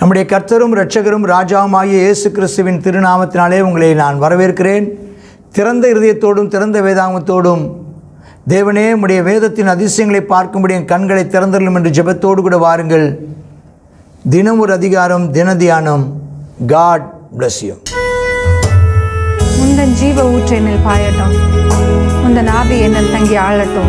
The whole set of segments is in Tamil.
நம்முடைய கர்த்தரும் இரட்சகரும் ராஜாவுமாகிய இயேசு கிறிஸ்துவின் திருநாமத்தினாலே உங்களை நான் வரவேற்கிறேன் திறந்த இருதயத்தோடும் திறந்த வேதாங்கத்தோடும் தேவனே உம்முடைய வேதத்தின் அதிசயங்களை பார்க்கும்படி என் கண்களை திறந்தரலும் என்று ஜெபத்தோடு கூட வாருங்கள் தினம் ஒரு அதிகாரம் தின தியானம் காட் bless you உந்தன் ஜீவ ஊற்று என்னில் பாயட்டும் உந்தன் ஆவி என்னில் தங்கி ஆளட்டும்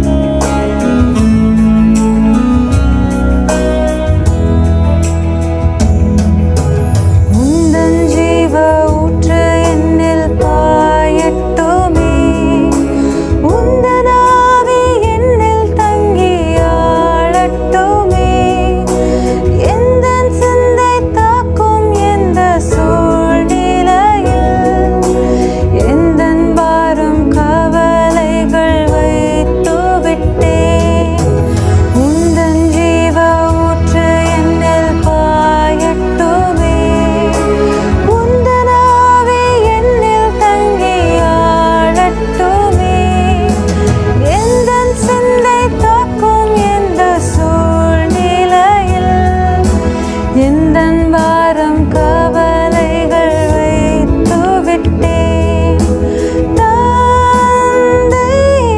உந்தன் ஜீவ ஊற்று என்னில் பாயட்டுமே உந்தன் ஆவி என்னில் தங்கி ஆளட்டுமே எந்தன் சிந்தை தாக்கும் எந்த சூழ்நிலையில் எந்தன் பாரம் கவலைகள் வைத்து விட்டேன் உந்தன் ஜீவ ஊற்று என்னில் பாயட்டுமே உந்தன் ஆவி என்னில் தங்கி ஆளட்டுமே எந்தன் சிந்தை தாக்கும் எந்த சூழ்நிலையில் எந்தன் பாரம் கவலைகள் வைத்து விட்டேன் தந்தை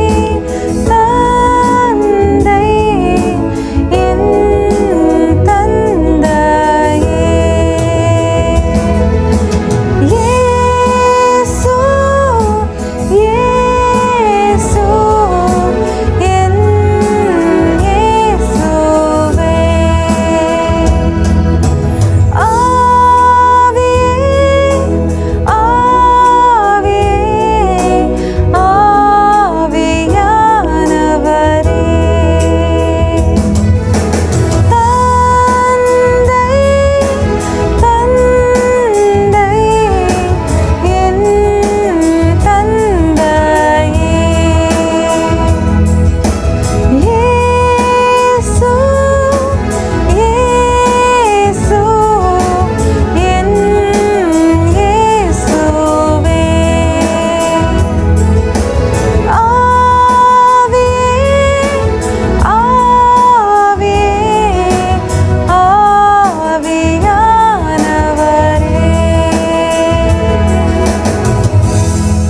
தந்தை என் தந்தையே இயேசு இயேசு என் இயேசுவே ஆவியே ஆவியே ஆவியானவரே தந்தை தந்தை என் தந்தையே இயேசு இயேசு என் இயேசுவே ஆவியே ஆவியே ஆவியானவரே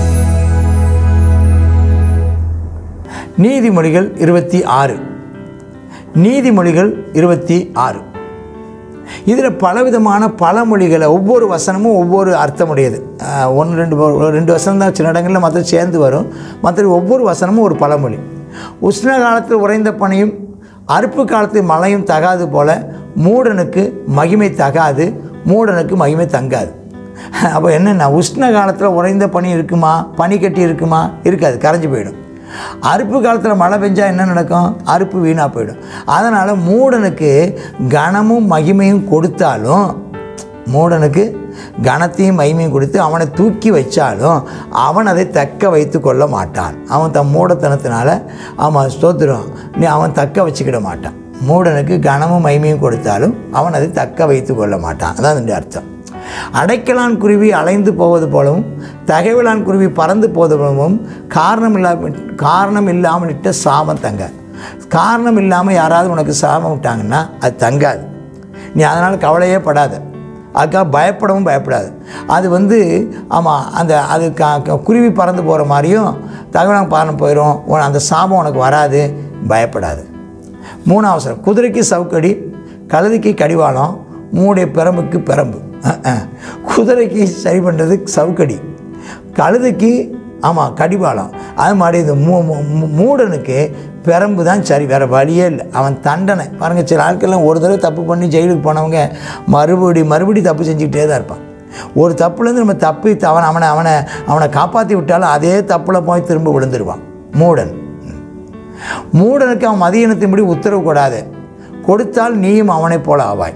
நீதிமொழிகள் இருபத்தி ஆறு நீதிமொழிகள் இருபத்தி ஆறு இதில் பலவிதமான பழமொழிகளை ஒவ்வொரு வசனமும் ஒவ்வொரு அர்த்தமுடையது ஆஹ் ஒன்று ரெண்டு வ- ரெண்டு வசனம் தான் சில இடங்களில் மற்ற சேர்ந்து வரும் மற்ற ஒவ்வொரு வசனமும் ஒரு பழமொழி உஷ்ண காலத்தில் உறைந்த பனியும் அறுப்பு காலத்தில் மழையும் தகாது போல மூடனுக்கு மகிமை தகாது மூடனுக்கு மகிமை தங்காது அப்போ என்னென்னா உஷ்ண காலத்தில் உறைந்த பனி இருக்குமா பனி கட்டி இருக்குமா இருக்காது கரைஞ்சு போயிடும் அறுப்பு காலத்தில் மழை பெஞ்சா என்ன நடக்கும் அறுப்பு வீணாக போயிடும் அதனால் மூடனுக்கு கனமும் மகிமையும் கொடுத்தாலும் மூடனுக்கு கனத்தையும் மகிமையும் கொடுத்து அவனை தூக்கி வச்சாலும் அவன் அதை தக்க வைத்து கொள்ள மாட்டான் அவன் தன் மூடத்தனத்தினால அவன் ஸ்தோத்திரம் நீ அவன் தக்க வச்சுக்கிட மாட்டான் மூடனுக்கு கனமும் மகிமையும் கொடுத்தாலும் அவன் அதை தக்க வைத்து கொள்ள மாட்டான் அதான் அதனுடைய அர்த்தம் அடைக்கலான் குருவி அலைந்து போவது போலவும் தகைவிலான் குருவி பறந்து போவது போலவும் காரணம் இல்லாமல் காரணம் இல்லாமல் இட்ட சாபம் தங்க காரணம் இல்லாமல் யாராவது உனக்கு சாபம் விட்டாங்கன்னா அது தங்காது நீ அதனால் கவலையே படாத அதுக்காக பயப்படவும் பயப்படாது அது வந்து ஆமாம் அந்த அது க க- குருவி பறந்து போகிற மாதிரியும் தகவலாம் பறந்து போயிடும் உன- அந்த சாபம் உனக்கு வராது பயப்படாது மூணாவது அவசரம் குதிரைக்கு சவுக்கடி கழுதைக்கு கடிவாளம் மூடைய பிரம்புக்கு பிரம்பு அஹ், அஹ். குதிரைக்கு சரி பண்ணுறது சவுக்கடி கழுதைக்கு ஆமாம் கடிவாளம் அது மாதிரி இந்த மூ மூ- மூ- மூடனுக்கு பெரம்பு தான் சரி வேறு வழியே இல்லை அவன் தண்டனை பாருங்கள் சில ஆட்கள்லாம் ஒரு தடவை தப்பு பண்ணி ஜெயிலுக்கு போனவங்க மறுபடி மறுபடி தப்பு செஞ்சுக்கிட்டே தான் இருப்பான் ஒரு தப்புலேருந்து நம்ம தப்பி அவனை அவனை அவனை அவனை காப்பாற்றி விட்டாலும் அதே தப்பில் போய் திரும்ப விழுந்துருவான் மூடன் மூடனுக்கு அவன் மதியினத்தின்படி உத்தரவு கொடாது கொடுத்தால் நீயும் அவனைப் போல ஆவாய்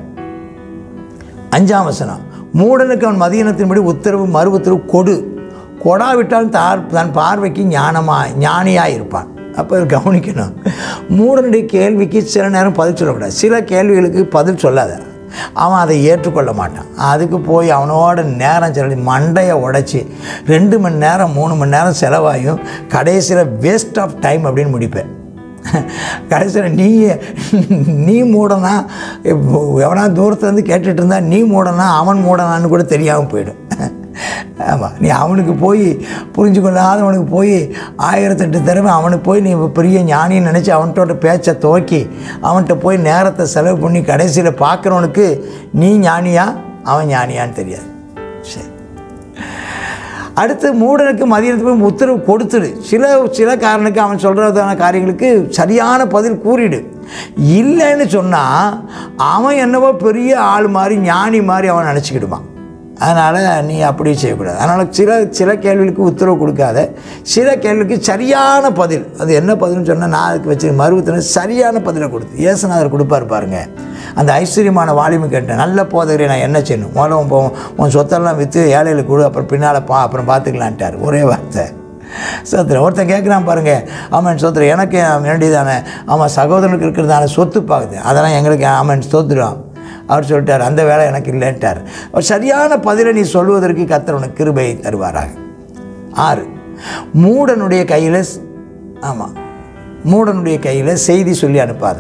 அஞ்சாம் வசனம் மூடனுக்கு அவன் மதியினத்தின்படி உத்தரவு மறு உத்தரவு கொடு கொடாவிட்டால் தார் தன் பார்வைக்கு ஞானமாக ஞானியாக இருப்பான் அப்போ இதை கவனிக்கணும் மூடனுடைய கேள்விக்கு சில நேரம் பதில் சொல்லக்கூடாது சில கேள்விகளுக்கு பதில் சொல்லாத அவன் அதை ஏற்றுக்கொள்ள மாட்டான் அதுக்கு போய் அவனோட நேரம் செலவழி மண்டையை உடைச்சி ரெண்டு மணி நேரம் மூணு மணி நேரம் செலவாயும் கடைசியில் வேஸ்ட் ஆஃப் டைம் அப்படின்னு முடிப்பேன் கடைசியில் நீ நீ மூடனா இப்போ எவனா தூரத்துலேருந்து கேட்டுட்டு இருந்தா நீ மூடனா அவன் மூடனான்னு கூட தெரியாமல் போயிடும் ஆமாம் நீ அவனுக்கு போய் புரிஞ்சு கொள்ளாதவனுக்கு போய் ஆயிரத்தெட்டு தடவை அவனுக்கு போய் நீ பெரிய ஞானின்னு நினச்சி அவன்கிட்ட பேச்சை துவக்கி அவன்கிட்ட போய் நேரத்தை செலவு பண்ணி கடைசியில் பார்க்குறவனுக்கு நீ ஞானியா அவன் ஞானியான்னு தெரியாது சரி அடுத்து மூடனுக்கு மதியத்துக்கு போய் உத்தரவு கொடுத்துடு சில சில காரணக்கு அவன் சொல்கிறதான காரியங்களுக்கு சரியான பதில் கூறிடு இல்லைன்னு சொன்னால் அவன் என்னவோ பெரிய ஆள் மாதிரி ஞானி மாதிரி அவன் நினச்சிக்கிடுவான் அதனால் நீ அப்படி செய்யக்கூடாது அதனால் சில சில கேள்விகளுக்கு உத்தரவு கொடுக்காத சில கேள்விக்கு சரியான பதில் அது என்ன பதில்னு சொன்னால் நான் அதுக்கு வச்சு மருவத்தில் சரியான பதிலை கொடுத்து இயேசுநாதர் கொடுப்பார் பாருங்க அந்த ஐஸ்வர்யமான வாலிமை கேட்டேன் நல்ல போதகரை நான் என்ன செய்யணும் முதல்ல உன் போ- உன் சொத்தெல்லாம் விற்று ஏழைகளுக்கு கொடு அப்புறம் பின்னால் பா அப்புறம் பார்த்துக்கலான்ட்டார் ஒரே வார்த்தை சோத்திரம் ஒருத்தன் கேட்குறான் பாருங்க ஆமாம் சோத்திரம் எனக்கு வேண்டியதானே ஆமாம் சகோதரனுக்கு இருக்கிறதான சொத்து பார்க்குது அதெல்லாம் எங்களுக்கு ஆமாம் ஸ்தோத்திரம் அவர் சொல்லிட்டார் அந்த வேலை எனக்கு இல்லைன்ட்டார் அவர் சரியான பதிலை நீ சொல்வதற்கு கர்த்தர் உனக்கு கிருபை தருவாராக ஆறு மூடனுடைய கையில் ஆமாம் மூடனுடைய கையில் செய்தி சொல்லி அனுப்பாத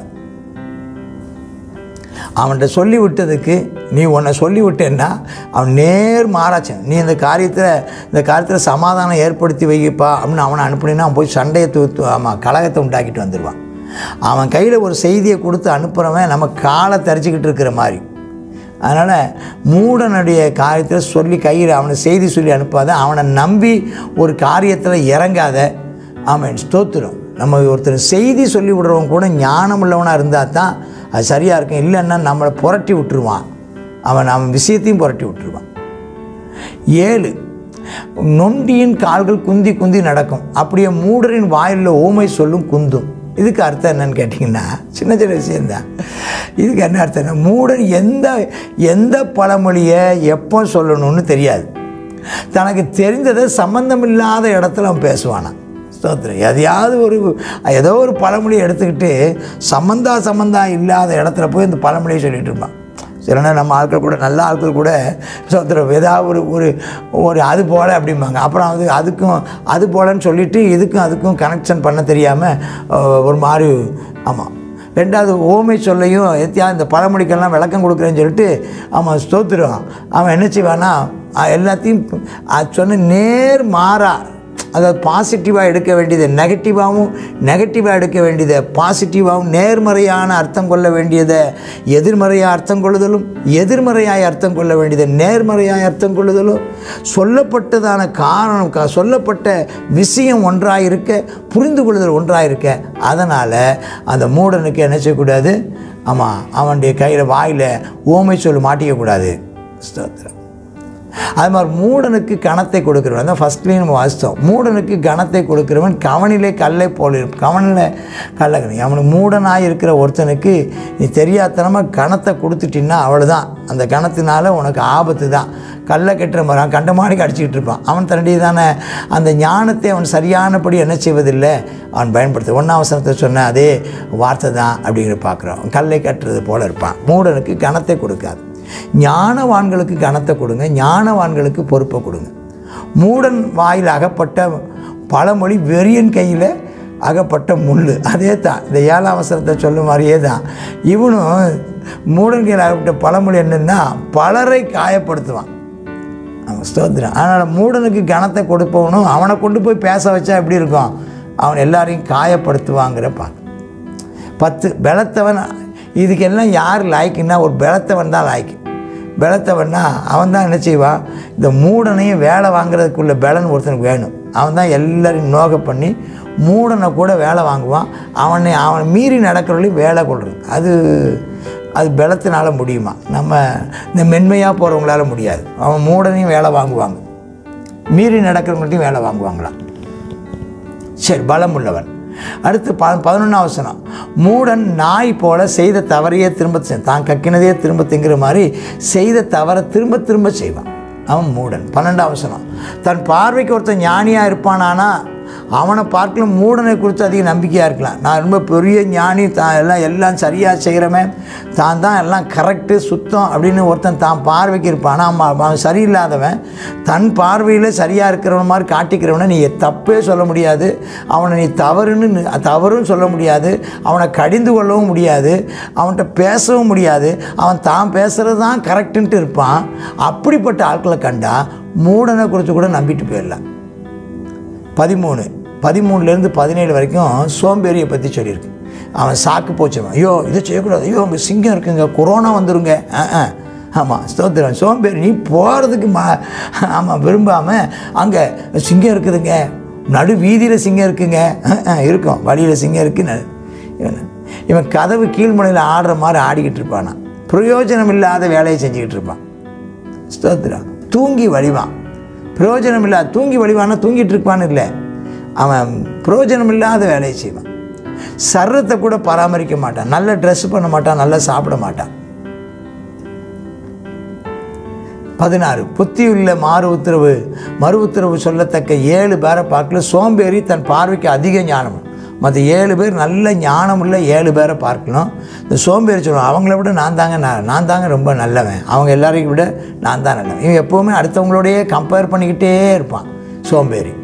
அவன்கிட்ட சொல்லி விட்டதுக்கு நீ உன்னை சொல்லி விட்டேன்னா அவன் நேர் மாறாச்சு நீ இந்த காரியத்தில் இந்த காரியத்தில் சமாதானம் ஏற்படுத்தி வைப்பா அப்படின்னு அவனை அனுப்புனீன்னா அவன் போய் சண்டையை தூத்து ஆமாம் கலகத்தை உண்டாக்கிட்டு வந்துடுவான் அவன் கையில் ஒரு செய்தியை கொடுத்து அனுப்புகிறவன் நம்ம காலை தரிச்சிக்கிட்டு இருக்கிற மாதிரி அதனால் மூடனுடைய காரியத்தில் சொல்லி கையில் அவனை செய்தி சொல்லி அனுப்பாத அவனை நம்பி ஒரு காரியத்தில் இறங்காத அவன் ஸ்தோத்திரம் நம்ம ஒருத்தர் செய்தி சொல்லி விடுறவன் கூட ஞானம் உள்ளவனாக இருந்தால் தான் அது சரியாக இருக்கும் இல்லைன்னா நம்மளை புரட்டி விட்டுருவான் அவன் அவன் விஷயத்தையும் புரட்டி விட்டுருவான் ஏழு நொண்டியின் கால்கள் குந்தி குந்தி நடக்கும் அப்படியே மூடரின் வாயிலில் ஓமை சொல்லும் குந்தும் இதுக்கு அர்த்தம் என்னன்னு கேட்டிங்கன்னா சின்ன சின்ன விஷயந்தான் இதுக்கு என்ன அர்த்தம்னா மூடன் எந்த எந்த பழமொழியை எப்போ சொல்லணும்னு தெரியாது தனக்கு தெரிந்ததை சம்பந்தமில்லாத இடத்துல அவன் பேசுவானான் ஸ்தோத்திரம் எதையாவது ஒரு ஏதோ ஒரு பழமொழியை எடுத்துக்கிட்டு சம்மந்தா சம்மந்தா இல்லாத இடத்துல போய் இந்த பழமொழியை சொல்லிட்டு இருப்பான் சில நேரம் நம்ம ஆட்கள் கூட நல்ல ஆட்கள் கூட சோத்திரம் ஏதாவது ஒரு ஒரு ஒரு அது போல் அப்படிம்பாங்க அப்புறம் அது அதுக்கும் அது போலன்னு சொல்லிட்டு இதுக்கும் அதுக்கும் கனெக்ஷன் பண்ண தெரியாமல் ஒரு மாதிரி ஆமாம் ரெண்டாவது ஓமை சொல்லையும் எத்தியா இந்த பழமொழிக்கெல்லாம் விளக்கம் கொடுக்குறேன்னு சொல்லிட்டு அவன் ஸ்தோத்திரம் அவன் என்ன செய்வான்னா அஹ் எல்லாத்தையும் அது சொன்ன நேர் மாறா அதாவது பாசிட்டிவாக எடுக்க வேண்டியதை நெகட்டிவாகவும் நெகட்டிவாக எடுக்க வேண்டியதை பாசிட்டிவாகவும் நேர்மறையான அர்த்தம் கொள்ள வேண்டியதை எதிர்மறையாக அர்த்தம் கொள்ளுதலும் எதிர்மறையாய் அர்த்தம் கொள்ள வேண்டியதை நேர்மறையாய் அர்த்தம் கொள்ளுதலும் சொல்லப்பட்டதான காரணம் க- சொல்லப்பட்ட விஷயம் ஒன்றாக இருக்க புரிந்து கொள்ளுதல் ஒன்றாக இருக்க அதனால் அந்த மூடனுக்கு என்ன செய்யக்கூடாது ஆமாம் அவனுடைய கையில் வாயில் ஓமை சொல் மாட்டிக்கக்கூடாது ஸ்தோத்திரம் அது மாதிரி மூடனுக்கு கணத்தை கொடுக்கிறவன் தான் ஃபஸ்ட்லேயும் நம்ம வாசித்தோம் மூடனுக்கு கணத்தை கொடுக்கிறவன் கவனிலே கல்லை போல இருக்கும் கவனில் கல்லகணி அவனுக்கு மூடனாக இருக்கிற ஒருத்தனுக்கு நீ தெரியாதனமாக கணத்தை கொடுத்துட்டின்னா அவ்வளோதான் அந்த கணத்தினால உனக்கு ஆபத்து தான் கல்லை கட்டுற மாதிரி அவன் கண்டமாடிக்கு அடிச்சுக்கிட்டு இருப்பான் அவன் தன்னுடைய தானே அந்த ஞானத்தை அவன் சரியானபடி என்ன செய்வதில்லை அவன் பயன்படுத்த ஒன்றாவசனத்தை சொன்ன அதே வார்த்தை தான் அப்படிங்கிற பார்க்குறோம் கல்லை கட்டுறது போல இருப்பான் மூடனுக்கு கணத்தை கொடுக்காது ஞானவான்களுக்கு கனத்தை கொடுங்க ஞானவான்களுக்கு பொறுப்பை கொடுங்க மூடன் வாயில் அகப்பட்ட பழமொழி வெறியன் கையில் அகப்பட்ட முள் அதே தான் இந்த ஏழாம் அவசரத்தை சொல்லும் மாதிரியே தான் இவனும் மூடன் கையில் அகப்பட்ட பழமொழி என்னன்னா பலரை காயப்படுத்துவான் அவன் ஸ்தோத்திரம் அதனால் மூடனுக்கு கனத்தை கொடுப்பவனும் அவனை கொண்டு போய் பேச வச்சா எப்படி இருக்கும் அவன் எல்லாரையும் காயப்படுத்துவாங்கிற பார்க்க பத்து பலத்தவன் இதுக்கெல்லாம் யார் லாய்க்குன்னா ஒரு பலத்தவன் தான் லாய்க்கு பலத்தவன்னா அவன் தான் என்ன செய்வான் இந்த மூடனையும் வேலை வாங்குறதுக்குள்ள பலன் ஒருத்தனுக்கு வேணும் அவன் தான் எல்லாரையும் நோக பண்ணி மூடனை கூட வேலை வாங்குவான் அவனை அவனை மீறி நடக்கிறவளையும் வேலை கொள்றது அது அது பலத்தினால முடியுமா நம்ம இந்த மென்மையாக போகிறவங்களால முடியாது அவன் மூடனையும் வேலை வாங்குவாங்க மீறி நடக்கிறவங்கள்ட்டையும் வேலை வாங்குவாங்களாம் சரி பலம் உள்ளவன் அடுத்து ப பதினொன்றாம் வசனம் மூடன் நாய் போல செய்த தவறையே திரும்ப செய்- தான் கக்கினதே திரும்ப திங்கிற மாதிரி செய்த தவறை திரும்ப திரும்ப செய்வான் அவன் மூடன் பன்னெண்டாம் வசனம் தன் பார்வைக்கு ஒருத்தன் ஞானியாக இருப்பானானா அவனை பார்க்கல மூடனை குறித்து அதிக நம்பிக்கையாக இருக்கலாம் நான் ரொம்ப பெரிய ஞானி தான் எல்லாம் எல்லாம் சரியாக செய்கிறவன் தான் தான் எல்லாம் கரெக்டு சுத்தம் அப்படின்னு ஒருத்தன் தான் பார்வைக்கு இருப்பான் ஆனால் அவன் அவன் சரியில்லாதவன் தன் பார்வையில் சரியாக இருக்கிறவன் மாதிரி காட்டிக்கிறவனை நீ தப்பே சொல்ல முடியாது அவனை நீ தவறுன்னு நி- தவறுன்னு சொல்ல முடியாது அவனை கடிந்து கொள்ளவும் முடியாது அவன்கிட்ட பேசவும் முடியாது அவன் தான் பேசுகிறது தான் கரெக்டுன்ட்டு இருப்பான் அப்படிப்பட்ட ஆட்களை கண்டா மூடனை குறித்து கூட நம்பிட்டு போயிடலாம் பதிமூணு பதிமூணுலேருந்து பதினேழு வரைக்கும் சோம்பேறியை பற்றி சொல்லியிருக்கு அவன் சாக்கு போச்சவன் ஐயோ இதை செய்யக்கூடாது ஐயோ அங்கே சிங்கம் இருக்குங்க கொரோனா வந்துருங்க ஆ ஆ ஆமாம் ஸ்தோத்திரம் சோம்பேறி நீ போகிறதுக்கு மா ஆமாம் விரும்பாமல் அங்கே சிங்கம் இருக்குதுங்க நடு வீதியில் சிங்கம் இருக்குங்க ஆ, ஆ, இருக்கும் வழியில் சிங்கம் இருக்கு நடு- இவன் இவன் கதவு கீழ்முனையில் ஆடுற மாதிரி ஆடிக்கிட்டு இருப்பானா பிரயோஜனம் இல்லாத வேலையை செஞ்சுக்கிட்டு இருப்பான் ஸ்தோத்திரம் தூங்கி வழிவான் பிரயோஜனம் இல்லாத தூங்கி வழிவானா தூங்கிட்டு இருப்பான்னு இல்லை அவன் பிரயோஜனம் இல்லாத வேலையை செய்வான் சர்ரத்தை கூட பராமரிக்க மாட்டான் நல்ல ட்ரெஸ் பண்ண மாட்டான் நல்லா சாப்பிட மாட்டான் பதினாறு புத்தியுள்ள மாறு உத்தரவு மறு உத்தரவு சொல்லத்தக்க ஏழு பேரை பார்க்கல சோம்பேறி தன் பார்வைக்கு அதிக ஞானம் மற்ற ஏழு பேர் நல்ல ஞானம் உள்ள ஏழு பேரை பார்க்கணும் இந்த சோம்பேறி சொல்லுவான் அவங்கள விட நான் தாங்க நான் நான் தாங்க ரொம்ப நல்லவன் அவங்க எல்லாரையும் விட நான் தான் நல்லவன் இவன் எப்போவுமே அடுத்தவங்களோடையே கம்பேர் பண்ணிக்கிட்டே இருப்பான் சோம்பேறி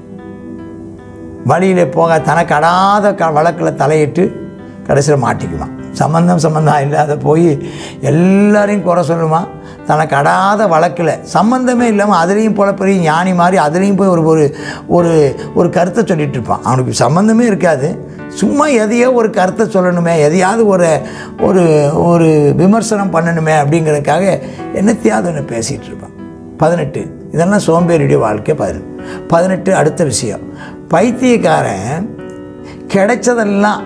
வழியில் போக தனக்கு அடாத க வழக்கில் தலையிட்டு கடைசியில் மாட்டிக்குவான் சம்மந்தம் சம்மந்தம் இல்லாத போய் எல்லாரையும் குறை சொல்லுவான் தனக்கு அடாத வழக்கில் சம்மந்தமே இல்லாமல் அதுலேயும் போல பெரிய ஞானி மாதிரி அதுலேயும் போய் ஒரு ஒரு ஒரு ஒரு கருத்தை சொல்லிட்டு இருப்பான் அவனுக்கு சம்மந்தமே இருக்காது சும்மா எதையோ ஒரு கருத்தை சொல்லணுமே எதையாவது ஒரு ஒரு ஒரு விமர்சனம் பண்ணணுமே அப்படிங்கிறதுக்காக என்னத்தையாவது ஒன்று பேசிகிட்டு இருப்பான் பதினெட்டு இதெல்லாம் சோம்பேறியுடைய வாழ்க்கை பதினெட்டு பதினெட்டு அடுத்த விஷயம் பைத்தியக்காரன் கிடைச்சதெல்லாம்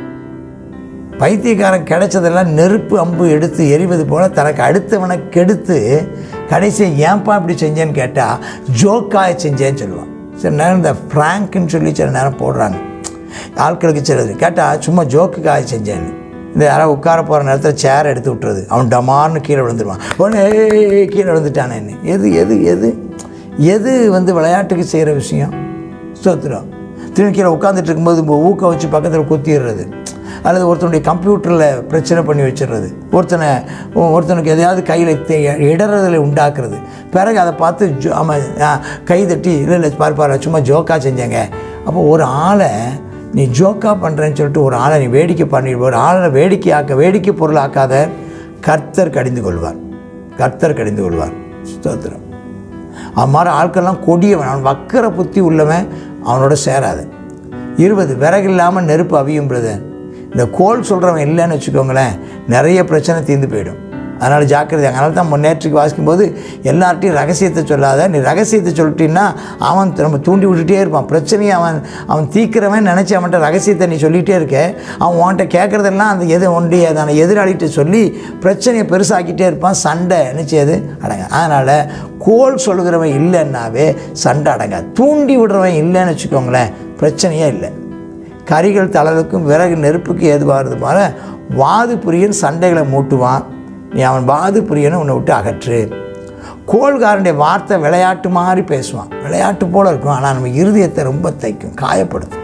பைத்தியக்காரன் கிடைச்சதெல்லாம் நெருப்பு அம்பு எடுத்து எரிவது போல தனக்கு அடுத்தவனை கெடுத்து கடைசியை ஏன்பா இப்படி செஞ்சேன்னு கேட்டால் ஜோக்காக செஞ்சேன்னு சொல்லுவான் சில நேரம் இந்த ஃப்ராங்க்னு சொல்லி சில நேரம் போடுறாங்க ஆட்களுக்கு சிலது கேட்டால் சும்மா ஜோக்குக்காக செஞ்சேன்னு இந்த யாராவது உட்கார போகிற நேரத்தில் சேர் எடுத்து விட்டுறது அவன் டமார்னு கீழே விழுந்துருவான் உடனே "ஏய், கீழே விழுந்துட்டானே எது எது எது எது வந்து விளையாட்டுக்கு செய்கிற விஷயம் ஸ்தோத்திரம் திரும்பி கீழே உட்காந்துட்டு இருக்கும்போது உங்க ஊக்க வச்சு பக்கத்தில் குத்திடுறது அல்லது ஒருத்தனுடைய கம்ப்யூட்டரில் பிரச்சனை பண்ணி வச்சிடுறது ஒருத்தனை ஒருத்தனுக்கு எதையாவது கையில் இடறதில் உண்டாக்குறது பிறகு அதை பார்த்து ஜோ ஆமாம் கை தட்டி இல்லை இல்லை பாரு பாரு சும்மா ஜோக்காக செஞ்சேங்க அப்போ ஒரு ஆளை நீ ஜோக்காக பண்ணுறேன்னு சொல்லிட்டு ஒரு ஆளை நீ வேடிக்கை பண்ணி ஒரு ஆளை வேடிக்கை ஆக்க வேடிக்கை பொருளாக்காத கர்த்தர் கடிந்து கொள்வார் கர்த்தர் கடிந்து கொள்வார் ஸ்தோத்திரம் அவன் மாதிரி ஆட்கள்லாம் கொடியவன் அவன் வக்கர புத்தி உள்ளவன் அவனோட சேராது இருபது விறகு இல்லாமல் நெருப்பு அவியும் பிரதர் இந்த கோல் சொல்கிறவன் இல்லைன்னு வச்சுக்கோங்களேன் நிறைய பிரச்சனை தீர்ந்து போயிடும் அதனால் ஜாக்கிரதை அதனால தான் முன்னேற்றுக்கு வாசிக்கும்போது எல்லார்ட்டையும் ரகசியத்தை சொல்லாத நீ ரகசியத்தை சொல்லிட்டீன்னா அவன் நம்ம தூண்டி விட்டுட்டே இருப்பான் பிரச்சனையை அவன் அவன் தீக்கிறவன் நினச்சி அவன்கிட்ட ரகசியத்தை நீ சொல்லிகிட்டே இருக்க அவன் உன்கிட்ட கேட்குறதெல்லாம் அந்த எது ஒன்றிய அதான எதிராளிகிட்ட சொல்லி பிரச்சனையை பெருசாக்கிட்டே இருப்பான் சண்டை நினச்சது அடங்க அதனால் கோல் சொல்கிறவன் இல்லைன்னாவே சண்டை அடங்க தூண்டி விடுறவன் இல்லைன்னு வச்சுக்கோங்களேன் பிரச்சனையே இல்லை கரிகள் தளலுக்கும் விறகு நெருப்புக்கு ஏதுவாகிறது போல வாது புரியன் சண்டைகளை மூட்டுவான் நீ அவன் வாது புரியனை உன்னை விட்டு அகற்று கோள்காரனுடைய வார்த்தை விளையாட்டு மாதிரி பேசுவான் விளையாட்டு போல இருக்கும் ஆனால் நம்ம இருதயத்தை ரொம்ப தைக்கும் காயப்படுத்தும்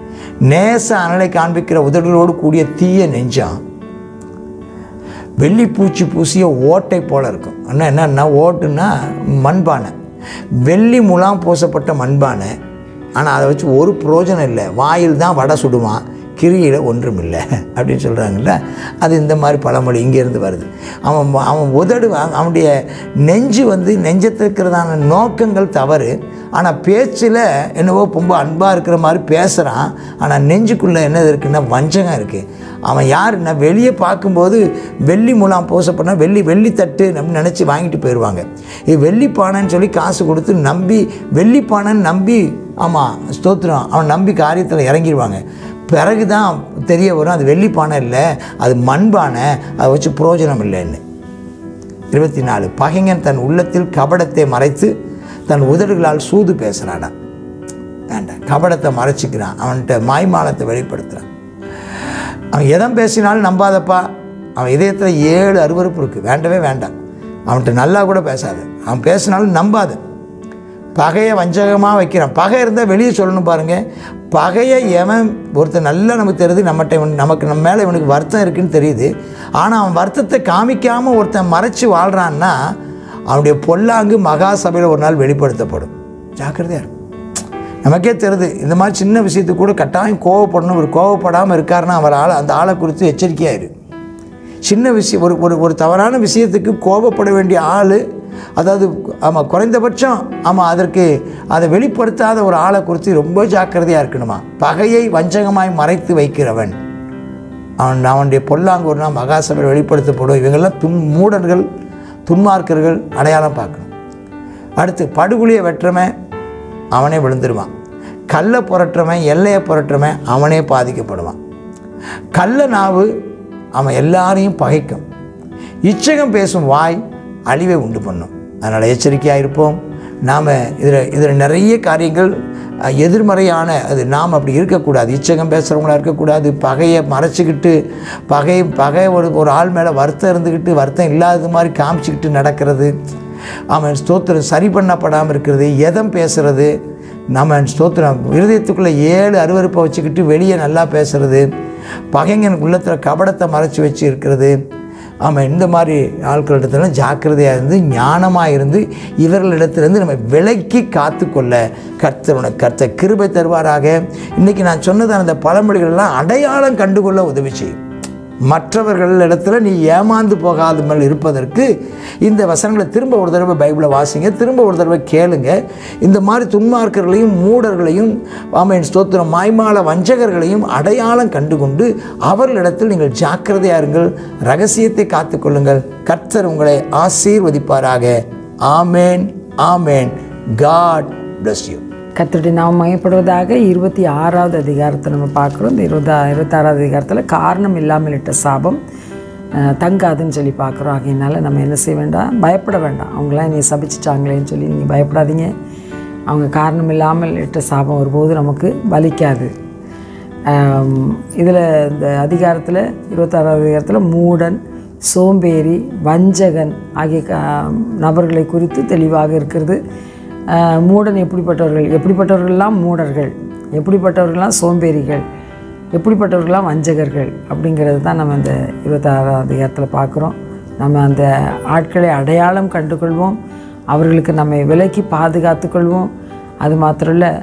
நேச அனலை காண்பிக்கிற உதடுகளோடு கூடிய தீய நெஞ்சம் வெள்ளிப்பூச்சி பூசிய ஓட்டை போல இருக்கும் அண்ணா என்னன்னா ஓட்டுன்னா மண்பானை வெள்ளி முலாம் பூசப்பட்ட மண்பானை ஆனால் அதை வச்சு ஒரு பிரயோஜனம் இல்லை வாயில் தான் வடை சுடுவான் கிரியில் ஒன்றும் இல்லை அப்படின்னு சொல்கிறாங்கல்ல அது இந்த மாதிரி பழமொழி இங்கேருந்து வருது அவன் அவன் உதடு அவ- அவனுடைய நெஞ்சு வந்து நெஞ்சத்தில் இருக்கிறதான நோக்கங்கள் தவறு ஆனால் பேச்சில் என்னவோ ரொம்ப அன்பாக இருக்கிற மாதிரி பேசுகிறான் ஆனால் நெஞ்சுக்குள்ளே என்னது இருக்குன்னா வஞ்சகம் இருக்குது அவன் யாருன்னா வெளியே பார்க்கும்போது வெள்ளி முலாம் பூசப்பட்டா வெள்ளி வெள்ளித்தட்டு நம்ம நினச்சி வாங்கிட்டு போயிடுவாங்க இது வெள்ளிப்பானைன்னு சொல்லி காசு கொடுத்து நம்பி வெள்ளிப்பானைன்னு நம்பி ஆமாம் ஸ்தோத்திரம் அவன் நம்பி காரியத்தில் இறங்கிடுவாங்க பிறகு தான் தெரிய வரும் அது வெள்ளிப்பானை இல்லை அது மண்பானை அதை வச்சு பிரயோஜனம் இல்லைன்னு இருபத்தி நாலு பகைஞன் தன் உள்ளத்தில் கபடத்தை மறைத்து தன் உதடுகளால் சூது பேசுகிறானா வேண்டாம் கபடத்தை மறைச்சிக்கிறான் அவன்கிட்ட மாய்மாலத்தை வெளிப்படுத்துகிறான் அவன் எதம் பேசினாலும் நம்பாதப்பா அவன் இதயத்தில் ஏழு அருவருப்பு இருக்குது வேண்டவே வேண்டாம் அவன்கிட்ட நல்லா கூட பேசாத அவன் பேசினாலும் நம்பாத பகையை வஞ்சகமாக வைக்கிறான் பகை இருந்தால் வெளியே சொல்லணும் பாருங்கள் பகையை எவன் ஒருத்தர் நல்லா நமக்கு தெரியுது நம்மகிட்ட இவன் நமக்கு நம்ம மேலே இவனுக்கு வருத்தம் இருக்குன்னு தெரியுது ஆனால் அவன் வருத்தத்தை காமிக்காமல் ஒருத்தன் மறைச்சு வாழ்கிறான்னா அவனுடைய பொல்லாங்கு மகா சபையில் ஒரு நாள் வெளிப்படுத்தப்படும் ஜாக்கிரதையாக இருக்கும் நமக்கே தெரியுது இந்த மாதிரி சின்ன விஷயத்துக்கு கூட கட்டாயம் கோவப்படணும் ஒரு கோவப்படாமல் இருக்காருன்னா அவர் ஆளை அந்த ஆளை குறித்து எச்சரிக்கையாயிரு சின்ன விஷயம் ஒரு ஒரு ஒரு தவறான விஷயத்துக்கு கோபப்பட வேண்டிய ஆள் அதாவது ஆமாம் குறைந்தபட்சம் ஆமாம் அதற்கு அதை வெளிப்படுத்தாத ஒரு ஆளை குறித்து ரொம்ப ஜாக்கிரதையாக இருக்கணுமா பகையை வஞ்சகமாய் மறைத்து வைக்கிறவன் அவன் அவனுடைய பொல்லாங்கு ஒரு நாள் மகாசபையில் வெளிப்படுத்தப்படும் இவங்கெல்லாம் துன் மூடர்கள் துன்மார்க்கர்கள் அடையாளம் பார்க்கணும் அடுத்து படுகுழியை வெட்டுறவன் அவனே விழுந்துருவான் கல்லை புரட்டுறவன் எல்லையை புரட்டுறவன் அவனே பாதிக்கப்படுவான் கள்ள நாவு அவன் எல்லாரையும் பகைக்கும் இச்சகம் பேசும் வாய் அழிவை உண்டு பண்ணும் அதனால் எச்சரிக்கையாக இருப்போம் நாம் இதில் இதில் நிறைய காரியங்கள் அஹ், எதிர்மறையான அது நாம் அப்படி இருக்கக்கூடாது இச்சகம் பேசுகிறவங்களா இருக்கக்கூடாது பகையை மறைச்சிக்கிட்டு பகை பகை ஒரு ஒரு ஆள் மேலே வருத்தம் இருந்துக்கிட்டு வருத்தம் இல்லாதது மாதிரி காமிச்சிக்கிட்டு நடக்கிறது அவன் ஸ்தோத்திரம் சரி பண்ணப்படாமல் இருக்கிறது எதம் பேசுறது நம்ம ஸ்தோத்திரம் இருதயத்துக்குள்ளே ஏழு அருவருப்பை வச்சுக்கிட்டு வெளியே நல்லா பேசுறது பகைங்கன் உள்ளத்தில் கபடத்தை மறைச்சி வச்சு இருக்கிறது ஆமாம் இந்த மாதிரி ஆட்களிடத்துல ஜாக்கிரதையாக இருந்து ஞானமாக இருந்து இவர்களிடத்திலிருந்து நம்ம விலக்கி காத்துக்கொள்ள கர்த்தருடைய கர்த்தர் கிருபை தருவாராக இன்றைக்கி நான் சொன்னதான அந்த பழமொழிகளெல்லாம் அடையாளம் கண்டுகொள்ள உதவி செய்யும் மற்றவர்கள் இடத்துல நீ ஏமாந்து போகாமல் இருப்பதற்கு இந்த வசனங்களை திரும்ப ஒரு தடவை பைபிளை வாசிங்க திரும்ப ஒரு தடவை கேளுங்க இந்த மாதிரி துன்மார்க்கர்களையும் மூடர்களையும் ஆமேன் ஸ்தோத்திரம் மாய்மால வஞ்சகர்களையும் அடையாளம் கண்டுகொண்டு அவர்களிடத்தில் நீங்கள் ஜாக்கிரதையா இருங்கள் ரகசியத்தை காத்துக்கொள்ளுங்கள் கர்த்தர் உங்களை ஆசீர்வதிப்பாராக ஆமேன் ஆமேன் காட் bless you கர்த்தருடைய நாம் மையப்படுவதாக இருபத்தி ஆறாவது அதிகாரத்தை நம்ம பார்க்குறோம் இந்த இருபதா இருபத்தாறாவது அதிகாரத்தில் காரணம் இல்லாமல் இட்ட சாபம் அஹ், தங்காதுன்னு சொல்லி பார்க்குறோம் ஆகையினால நம்ம என்ன செய்ய வேண்டாம் பயப்பட வேண்டாம் அவங்களாம் என்னை சபிச்சிட்டாங்களேன்னு சொல்லி நீங்கள் பயப்படாதீங்க அவங்க காரணம் இல்லாமல் இட்ட சாபம் ஒருபோது நமக்கு பலிக்காது இதில் இந்த அதிகாரத்தில் இருபத்தாறாவது அதிகாரத்தில் மூடன் சோம்பேறி வஞ்சகன் ஆகிய க- நபர்களை குறித்து தெளிவாக இருக்கிறது ஆஹ் மூடன் எப்படிப்பட்டவர்கள் எப்படிப்பட்டவர்கள்லாம் மூடர்கள் எப்படிப்பட்டவர்கள்லாம் சோம்பேறிகள் எப்படிப்பட்டவர்கள்லாம் வஞ்சகர்கள் அப்படிங்கிறது தான் நம்ம இந்த இருபத்தாறாம் அதிகாரத்தில் பார்க்குறோம் நம்ம அந்த ஆட்களை அடையாளம் கண்டுகொள்வோம் அவர்களுக்கு நம்மை விலக்கி பாதுகாத்துக்கொள்வோம் அது மாத்திரம் இல்லை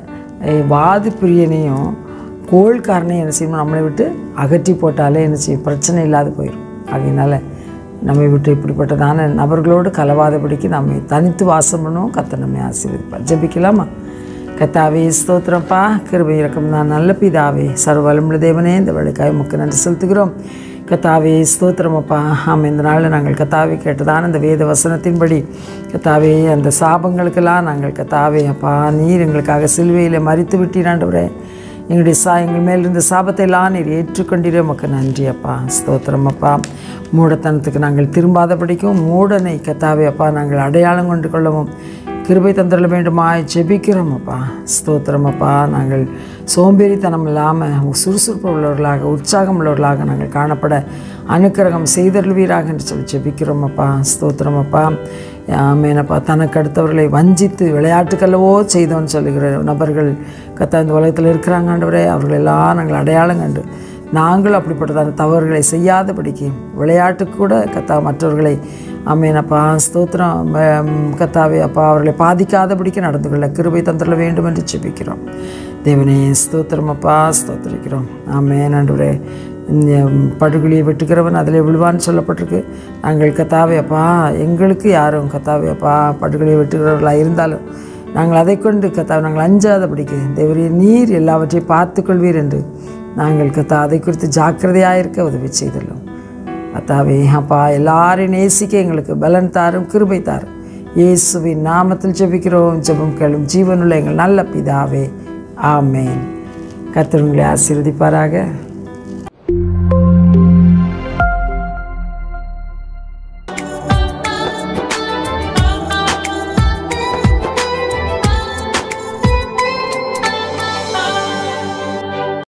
வாது பிரியனையும் கோள்காரனையும் என்ன செய்யணும் நம்மளை விட்டு அகற்றி போட்டாலே என்ன செய்யும் பிரச்சனை இல்லாது போயிடும் ஆகையினால நம்மை விட்டு இப்படிப்பட்டதான நபர்களோடு கலவாதபடிக்கு நம்மை தனித்து வாசம் பண்ணுவோம் கத்த நம்மை ஆசீர்வதிப்பார் ஜெபிக்கலாமா கத்தாவே ஸ்தோத்திரப்பா கிருபை இறக்கம் தான் நல்ல பிதாவே சர்வலமுள்ள தேவனே இந்த வேலைக்காய் முக்க நன்றி செலுத்துகிறோம் கத்தாவே ஸ்தோத்திரமப்பா ஆமாம் இந்த நாளில் நாங்கள் கத்தாவே கேட்டதான இந்த வேத வசனத்தின்படி கத்தாவே அந்த சாபங்களுக்கெல்லாம் நாங்கள் கத்தாவே அப்பா நீர் எங்களுக்காக சிலுவையில் மறித்து விட்டீராண்டவரே எங்களுடைய சா எங்கள் மேல் இருந்த சாபத்தை எல்லாம் நீர் ஏற்றுக்கொண்டீரே உமக்கு நன்றி அப்பா ஸ்தோத்திரம் அப்பா மூடத்தனத்துக்கு நாங்கள் திரும்பாதபடிக்கும் மூடனை கத்தாவே அப்பா நாங்கள் அடையாளம் கொண்டு கொள்ளவும் கிருபை தந்திரல வேண்டுமாய் ஜெபிக்கிறோம் அப்பா ஸ்தோத்திரம் அப்பா நாங்கள் சோம்பேறித்தனம் இல்லாமல் சுறுசுறுப்பு உள்ளவர்களாக உற்சாகம் உள்ளவர்களாக நாங்கள் காணப்பட அனுக்கிரகம் செய்தருள்வீராக என்று சொல்லி ஜெபிக்கிறோம் அப்பா ஸ்தோத்திரம் அப்பா ஆமேனப்பா தனக்கு அடுத்தவர்களை வஞ்சித்து விளையாட்டுக்கல்லவோ செய்தோன்னு சொல்லுகிற நபர்கள் கத்தா இந்த உலகத்தில் இருக்கிறாங்க ஆண்டவரே அவர்களெல்லாம் நாங்கள் அடையாளம் கண்டு நாங்களும் அப்படிப்பட்டதான தவறுகளை செய்யாதபடிக்கு விளையாட்டுக்கு கூட கத்தா மற்றவர்களை ஆமேனப்பா ஸ்தோத்திரம் ம், கத்தாவே அப்பா அவர்களை பாதிக்காதபடிக்கு நடந்து கொள்ள கிருபை தந்திர வேண்டும் என்று ஜெபிக்கிறோம் தேவனே ஸ்தோத்திரம் அப்பா ஸ்தோத்திரிக்கிறோம் ஆமேன் ஆண்டவரே இந்த படுகுழியை வெட்டுகிறவன் அதில் விழுவான்னு சொல்லப்பட்டிருக்கு நாங்கள் கத்தாவே அப்பா எங்களுக்கு யாரும் கத்தாவே அப்பா படுகுழியை வெட்டுகிறவர்களாக இருந்தாலும் நாங்கள் அதை கொண்டு கத்தா நாங்கள் அஞ்சாதபடிக்கு தேவரே நீர் எல்லாவற்றையும் பார்த்துக்கொள்வீர் என்று நாங்கள் கத்தா அதை குறித்து ஜாக்கிரதையாக இருக்க உதவி செய்துள்ளோம் கத்தாவே அப்பா எல்லாரையும் நேசிக்க எங்களுக்கு பலன் தாரும் கிருபை தாரும் இயேசுவின் நாமத்தில் ஜெபிக்கிறோம் ஜெபம் கேளும் ஜீவனுள்ள எங்கள் நல்ல பிதாவே ஆமேன் கர்த்தர் உங்களை ஆசீர்வதிப்பாராக